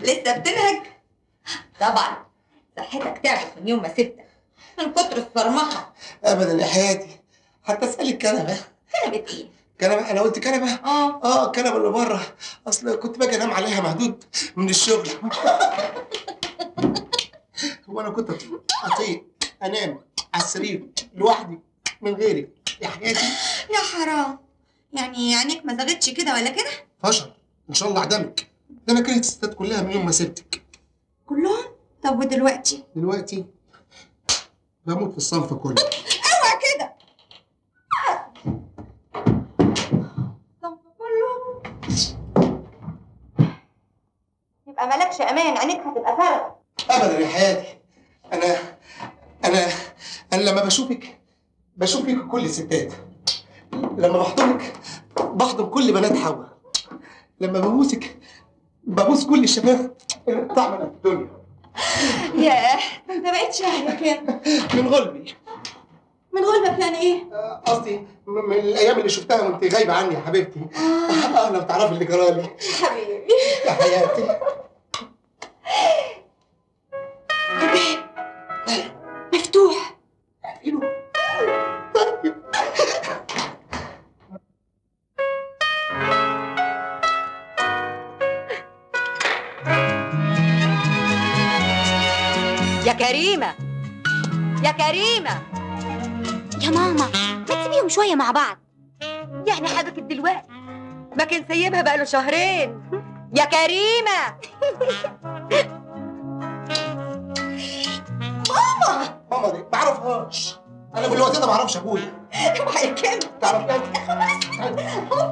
لسه بتنهج طبعا صحتك تعبت من يوم ما سبتك من كتر الصرمحه ابدا يا حياتي حتى اسالك كنبه كنبه ايه كنبه انا قلت كنبه اه اه الكنبه اللي بره اصل كنت باجي انام عليها مهدود من الشغل هو انا كنت اطيق اطيق انام على السرير لوحدي من غيرك يا حياتي يا حرام يعني عينيك ما زغتش كده ولا كده فشل ان شاء الله اعدمك ده انا كرهت الستات كلها من يوم ما سبتك كلهم طب ودلوقتي دلوقتي بموت في الصنف كله اوعى كده صنف كله يبقى مالكش امان عينيك هتبقى فارغه ابدا يا حياتي انا انا انا لما بشوفك بشوف فيك كل الستات لما بحضنك بحضن كل بنات حواء لما ببوسك ببوس كل الشباب اللي بتعمل في الدنيا ياه انت بقيت شهية كده من غلبي من غلبك يعني ايه؟ آه، قصدي م- من الايام اللي شفتها وانت غايبه عني يا حبيبتي اه لو تعرفي اللي جرالي حبيبي يا حياتي الباب مفتوح اقفله طيب يا كريمة يا كريمة يا ماما ما تسيبيهم شوية مع بعض يعني حبكت دلوقتي ما كان سايبها بقاله شهرين يا كريمة ماما دي ما اعرفهاش انا في الوقت ده ما اعرفش ابويا اوعى كده تعرفي